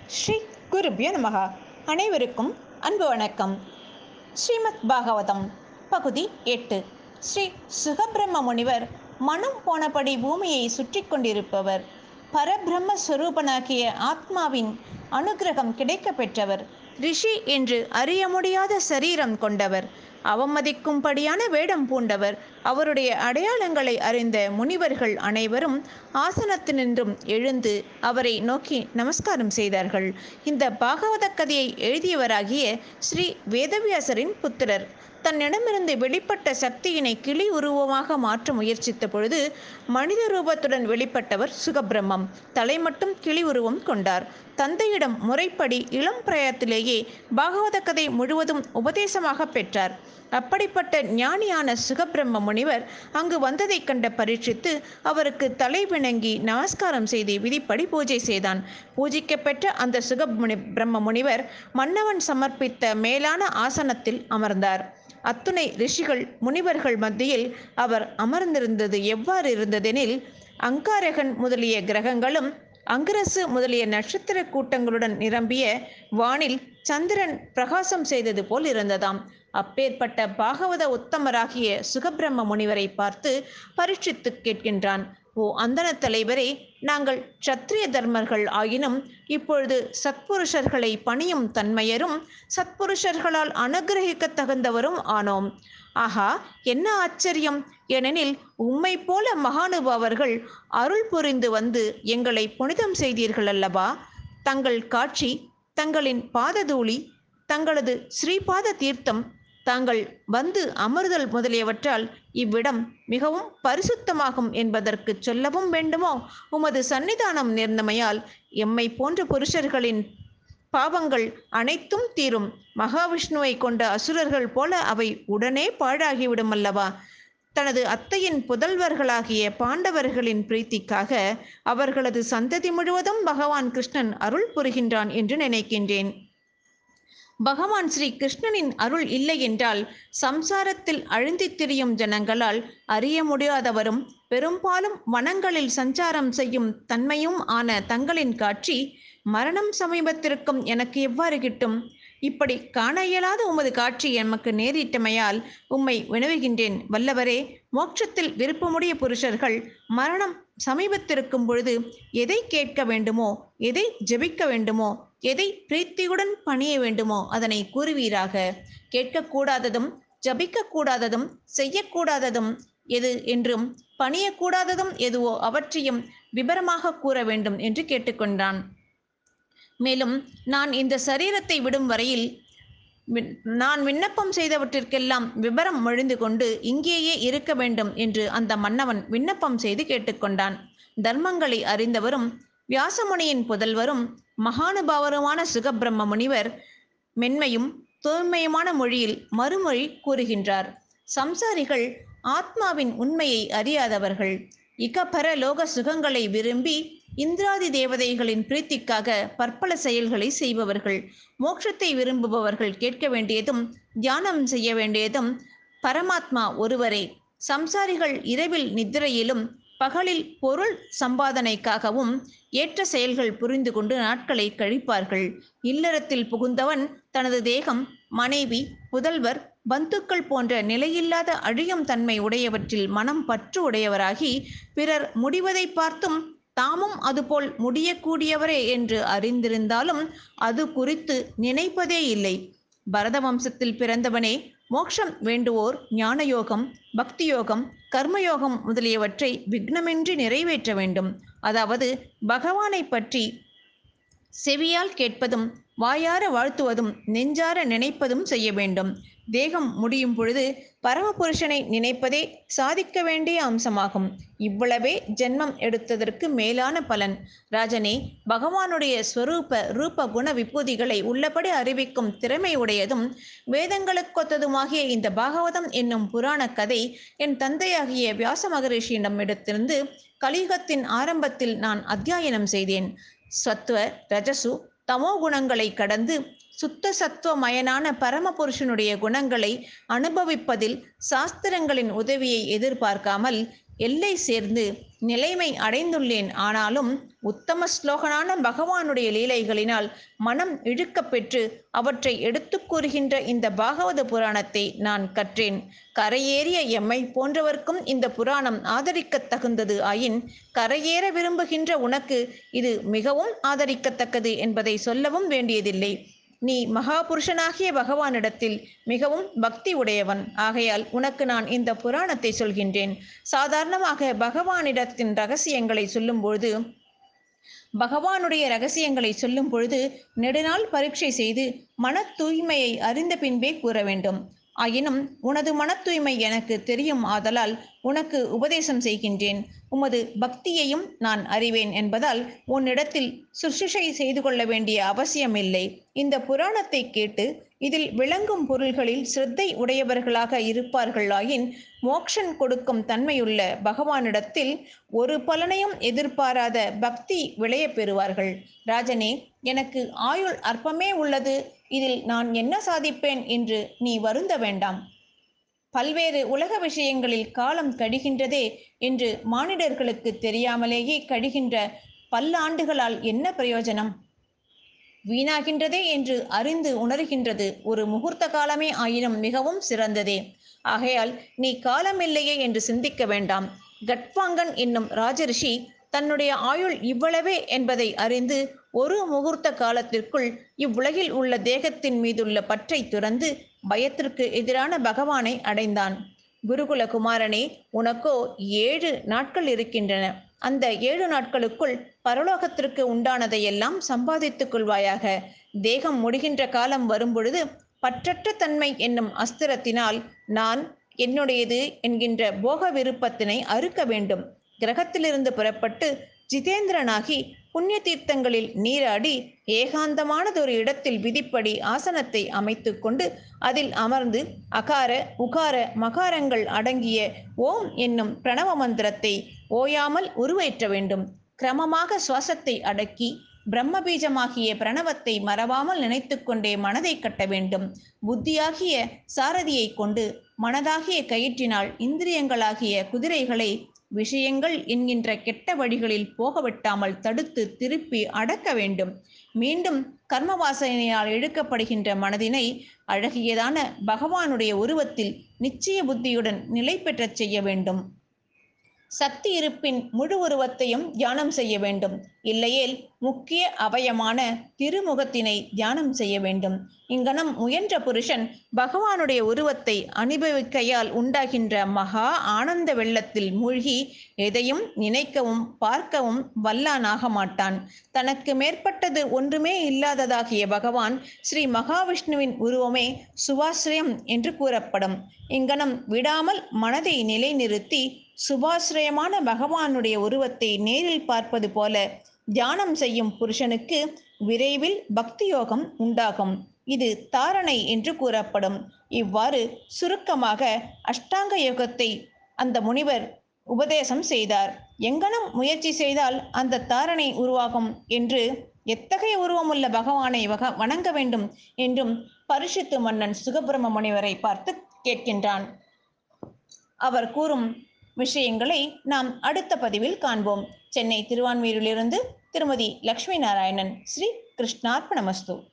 ஸ்ரீ குருபிய நமகா அனைவருக்கும் அன்பு வணக்கம் ஸ்ரீமத் பாகவதம் பகுதி எட்டு ஸ்ரீ சுகபிரம்ம முனிவர் மனம் போனபடி பூமியை சுற்றி கொண்டிருப்பவர் பரபிரம்ம ஸ்வரூபனாகிய ஆத்மாவின் அனுகிரகம் கிடைக்க பெற்றவர் ரிஷி என்று அறிய முடியாத சரீரம் கொண்டவர் அவமதிக்கும்படியான வேடம் பூண்டவர் அவருடைய அடையாளங்களை அறிந்த முனிவர்கள் அனைவரும் ஆசனத்தினின்றும் எழுந்து அவரை நோக்கி நமஸ்காரம் செய்தார்கள் இந்த பாகவத கதையை எழுதியவராகிய ஸ்ரீ வேதவியாசரின் புத்திரர் தன்னிடமிருந்து வெளிப்பட்ட சக்தியினை கிளி உருவமாக மாற்ற முயற்சித்த பொழுது மனித ரூபத்துடன் வெளிப்பட்டவர் சுகபிரம்மம் தலை மட்டும் கிளி உருவம் கொண்டார் தந்தையிடம் முறைப்படி இளம் பிராயத்திலேயே பாகவத கதை முழுவதும் உபதேசமாக பெற்றார் அப்படிப்பட்ட ஞானியான சுகபிரம்ம முனிவர் அங்கு வந்ததை கண்ட பரீட்சித்து அவருக்கு தலை விணங்கி நமஸ்காரம் செய்து விதிப்படி பூஜை செய்தான் பூஜிக்கப்பெற்ற அந்த சுகமுனி பிரம்ம முனிவர் மன்னவன் சமர்ப்பித்த மேலான ஆசனத்தில் அமர்ந்தார் அத்துணை ரிஷிகள் முனிவர்கள் மத்தியில் அவர் அமர்ந்திருந்தது எவ்வாறு இருந்ததெனில் அங்காரகன் முதலிய கிரகங்களும் அங்கிரசு முதலிய நட்சத்திர கூட்டங்களுடன் நிரம்பிய வானில் சந்திரன் பிரகாசம் செய்தது போல் இருந்ததாம் அப்பேற்பட்ட பாகவத உத்தமராகிய சுகபிரம்ம முனிவரை பார்த்து பரீட்சித்து கேட்கின்றான் ஓ அந்தன தலைவரே நாங்கள் சத்திரிய தர்மர்கள் ஆயினும் இப்பொழுது சத்புருஷர்களை பணியும் தன்மையரும் சத்புருஷர்களால் அனுகிரகிக்க தகுந்தவரும் ஆனோம் ஆஹா என்ன ஆச்சரியம் ஏனெனில் உம்மை போல மகானுபாவர்கள் அருள் புரிந்து வந்து எங்களை புனிதம் செய்தீர்கள் அல்லவா தங்கள் காட்சி தங்களின் பாததூளி தங்களது ஸ்ரீபாத தீர்த்தம் தாங்கள் வந்து அமர்தல் முதலியவற்றால் இவ்விடம் மிகவும் பரிசுத்தமாகும் என்பதற்கு சொல்லவும் வேண்டுமோ உமது சன்னிதானம் நேர்ந்தமையால் எம்மை போன்ற புருஷர்களின் பாவங்கள் அனைத்தும் தீரும் மகாவிஷ்ணுவை கொண்ட அசுரர்கள் போல அவை உடனே பாழாகிவிடும் அல்லவா தனது அத்தையின் புதல்வர்களாகிய பாண்டவர்களின் பிரீத்திக்காக அவர்களது சந்ததி முழுவதும் பகவான் கிருஷ்ணன் அருள் புரிகின்றான் என்று நினைக்கின்றேன் பகவான் ஸ்ரீ கிருஷ்ணனின் அருள் இல்லை என்றால் சம்சாரத்தில் அழுந்தித் திரியும் ஜனங்களால் அறிய முடியாதவரும் பெரும்பாலும் வனங்களில் சஞ்சாரம் செய்யும் தன்மையும் ஆன தங்களின் காட்சி மரணம் சமீபத்திற்கும் எனக்கு எவ்வாறு கிட்டும் இப்படி காண இயலாத உமது காட்சி எமக்கு நேரிட்டமையால் உம்மை வினவுகின்றேன் வல்லவரே மோட்சத்தில் விருப்பமுடைய புருஷர்கள் மரணம் சமீபத்திருக்கும் பொழுது எதை கேட்க வேண்டுமோ எதை ஜெபிக்க வேண்டுமோ எதை பிரீத்தியுடன் பணிய வேண்டுமோ அதனை கூறுவீராக கேட்கக்கூடாததும் ஜபிக்கக்கூடாததும் செய்யக்கூடாததும் எது என்றும் பணியக்கூடாததும் எதுவோ அவற்றையும் விபரமாக கூற வேண்டும் என்று கேட்டுக்கொண்டான் மேலும் நான் இந்த சரீரத்தை விடும் வரையில் நான் விண்ணப்பம் செய்தவற்றிற்கெல்லாம் விபரம் மொழிந்து கொண்டு இங்கேயே இருக்க வேண்டும் என்று அந்த மன்னவன் விண்ணப்பம் செய்து கேட்டுக்கொண்டான் தர்மங்களை அறிந்தவரும் வியாசமுனியின் புதல்வரும் மகானுபாவருமான சுகபிரம்ம முனிவர் மென்மையும் தூய்மையுமான மொழியில் மறுமொழி கூறுகின்றார் சம்சாரிகள் ஆத்மாவின் உண்மையை அறியாதவர்கள் இகப்பர லோக சுகங்களை விரும்பி இந்திராதி தேவதைகளின் பிரீத்திக்காக பற்பல செயல்களை செய்பவர்கள் மோட்சத்தை விரும்புபவர்கள் கேட்க வேண்டியதும் தியானம் செய்ய வேண்டியதும் பரமாத்மா ஒருவரே சம்சாரிகள் இரவில் நித்திரையிலும் பகலில் பொருள் சம்பாதனைக்காகவும் ஏற்ற செயல்கள் புரிந்து கொண்டு நாட்களை கழிப்பார்கள் இல்லறத்தில் புகுந்தவன் தனது தேகம் மனைவி புதல்வர் பந்துக்கள் போன்ற நிலையில்லாத அழியும் தன்மை உடையவற்றில் மனம் பற்று உடையவராகி பிறர் முடிவதை பார்த்தும் தாமும் அதுபோல் முடியக்கூடியவரே என்று அறிந்திருந்தாலும் அது குறித்து நினைப்பதே இல்லை பரத வம்சத்தில் பிறந்தவனே மோட்சம் வேண்டுவோர் ஞானயோகம் பக்தி யோகம் கர்மயோகம் முதலியவற்றை விக்னமின்றி நிறைவேற்ற வேண்டும் அதாவது பகவானை பற்றி செவியால் கேட்பதும் வாயார வாழ்த்துவதும் நெஞ்சார நினைப்பதும் செய்ய வேண்டும் தேகம் முடியும் பொழுது பரமபுருஷனை நினைப்பதே சாதிக்க வேண்டிய அம்சமாகும் இவ்வளவே ஜென்மம் எடுத்ததற்கு மேலான பலன் ராஜனே பகவானுடைய ஸ்வரூப ரூப குண விபூதிகளை உள்ளபடி அறிவிக்கும் திறமை உடையதும் வேதங்களுக்கொத்ததுமாகிய இந்த பாகவதம் என்னும் புராண கதை என் தந்தையாகிய வியாச மகரிஷியிடமிடத்திலிருந்து கலியுகத்தின் ஆரம்பத்தில் நான் அத்தியாயனம் செய்தேன் சத்துவ ரஜசு தமோ குணங்களை கடந்து சுத்த சத்துவமயனான பரமபுருஷனுடைய குணங்களை அனுபவிப்பதில் சாஸ்திரங்களின் உதவியை எதிர்பார்க்காமல் எல்லை சேர்ந்து நிலைமை அடைந்துள்ளேன் ஆனாலும் உத்தம ஸ்லோகனான பகவானுடைய லீலைகளினால் மனம் இழுக்கப் பெற்று அவற்றை எடுத்துக் கூறுகின்ற இந்த பாகவத புராணத்தை நான் கற்றேன் கரையேறிய எம்மை போன்றவர்க்கும் இந்த புராணம் ஆதரிக்கத் தகுந்தது ஆயின் கரையேற விரும்புகின்ற உனக்கு இது மிகவும் ஆதரிக்கத்தக்கது என்பதை சொல்லவும் வேண்டியதில்லை நீ மகாபுருஷனாகிய பகவானிடத்தில் மிகவும் பக்தி உடையவன் ஆகையால் உனக்கு நான் இந்த புராணத்தை சொல்கின்றேன் சாதாரணமாக பகவானிடத்தின் ரகசியங்களை சொல்லும்பொழுது பகவானுடைய ரகசியங்களை சொல்லும் பொழுது நெடுநாள் பரீட்சை செய்து மன தூய்மையை அறிந்த பின்பே கூற வேண்டும் ஆயினும் உனது மன தூய்மை எனக்கு தெரியும் ஆதலால் உனக்கு உபதேசம் செய்கின்றேன் உமது பக்தியையும் நான் அறிவேன் என்பதால் உன்னிடத்தில் சுசுஷை செய்து கொள்ள வேண்டிய அவசியமில்லை இந்த புராணத்தை கேட்டு இதில் விளங்கும் பொருள்களில் சிரத்தை உடையவர்களாக இருப்பார்களாயின் மோக்ஷன் கொடுக்கும் தன்மையுள்ள பகவானிடத்தில் ஒரு பலனையும் எதிர்பாராத பக்தி விளைய பெறுவார்கள் ராஜனே எனக்கு ஆயுள் அற்பமே உள்ளது இதில் நான் என்ன சாதிப்பேன் என்று நீ வருந்த வேண்டாம் பல்வேறு உலக விஷயங்களில் காலம் கழிகின்றதே என்று மானிடர்களுக்கு தெரியாமலேயே கழிகின்ற பல்லாண்டுகளால் என்ன பிரயோஜனம் வீணாகின்றதே என்று அறிந்து உணர்கின்றது ஒரு முகூர்த்த காலமே ஆயினும் மிகவும் சிறந்ததே ஆகையால் நீ காலமில்லையே என்று சிந்திக்க வேண்டாம் கட்பாங்கன் என்னும் ராஜரிஷி தன்னுடைய ஆயுள் இவ்வளவே என்பதை அறிந்து ஒரு முகூர்த்த காலத்திற்குள் இவ்வுலகில் உள்ள தேகத்தின் மீதுள்ள பற்றை துறந்து பயத்திற்கு எதிரான பகவானை அடைந்தான் குருகுல குமாரனே உனக்கோ ஏழு நாட்கள் இருக்கின்றன அந்த ஏழு நாட்களுக்குள் பரலோகத்திற்கு உண்டானதையெல்லாம் சம்பாதித்துக் கொள்வாயாக தேகம் முடிகின்ற காலம் வரும்பொழுது பற்றற்ற தன்மை என்னும் அஸ்திரத்தினால் நான் என்னுடையது என்கின்ற போக விருப்பத்தினை அறுக்க வேண்டும் கிரகத்திலிருந்து புறப்பட்டு ஜிதேந்திரனாகி புண்ணிய தீர்த்தங்களில் நீராடி ஏகாந்தமானதொரு இடத்தில் விதிப்படி ஆசனத்தை அமைத்து கொண்டு அதில் அமர்ந்து அகார உகார மகாரங்கள் அடங்கிய ஓம் என்னும் பிரணவ மந்திரத்தை ஓயாமல் உருவேற்ற வேண்டும் கிரமமாக சுவாசத்தை அடக்கி பிரம்மபீஜமாகிய பிரணவத்தை மறவாமல் நினைத்து கொண்டே மனதை கட்ட வேண்டும் புத்தியாகிய சாரதியை கொண்டு மனதாகிய கயிற்றினால் இந்திரியங்களாகிய குதிரைகளை விஷயங்கள் என்கின்ற கெட்ட வழிகளில் போகவிட்டாமல் தடுத்து திருப்பி அடக்க வேண்டும் மீண்டும் கர்மவாசனையால் இழுக்கப்படுகின்ற மனதினை அழகியதான பகவானுடைய உருவத்தில் நிச்சய புத்தியுடன் நிலை பெற்றச் செய்ய வேண்டும் சக்தி இருப்பின் முழு உருவத்தையும் தியானம் செய்ய வேண்டும் இல்லையேல் முக்கிய அவயமான திருமுகத்தினை தியானம் செய்ய வேண்டும் இங்கனம் முயன்ற புருஷன் பகவானுடைய உருவத்தை அனுபவிக்கையால் உண்டாகின்ற மகா ஆனந்த வெள்ளத்தில் மூழ்கி எதையும் நினைக்கவும் பார்க்கவும் வல்லானாக மாட்டான் தனக்கு மேற்பட்டது ஒன்றுமே இல்லாததாகிய பகவான் ஸ்ரீ மகாவிஷ்ணுவின் உருவமே சுவாசிரியம் என்று கூறப்படும் இங்கனம் விடாமல் மனதை நிலைநிறுத்தி சுபாசிரயமான பகவானுடைய உருவத்தை நேரில் பார்ப்பது போல தியானம் செய்யும் புருஷனுக்கு விரைவில் பக்தி யோகம் உண்டாகும் இது தாரணை என்று கூறப்படும் இவ்வாறு சுருக்கமாக அஷ்டாங்க யோகத்தை அந்த முனிவர் உபதேசம் செய்தார் எங்கனம் முயற்சி செய்தால் அந்த தாரணை உருவாகும் என்று எத்தகைய உருவமுள்ள பகவானை வக வணங்க வேண்டும் என்றும் பரிசுத்து மன்னன் சுகபிரம முனிவரை பார்த்து கேட்கின்றான் அவர் கூறும் விஷயங்களை நாம் அடுத்த பதிவில் காண்போம் சென்னை திருவான்மையூரிலிருந்து திருமதி லக்ஷ்மி நாராயணன் ஸ்ரீ கிருஷ்ணார்ப்பணமஸ்து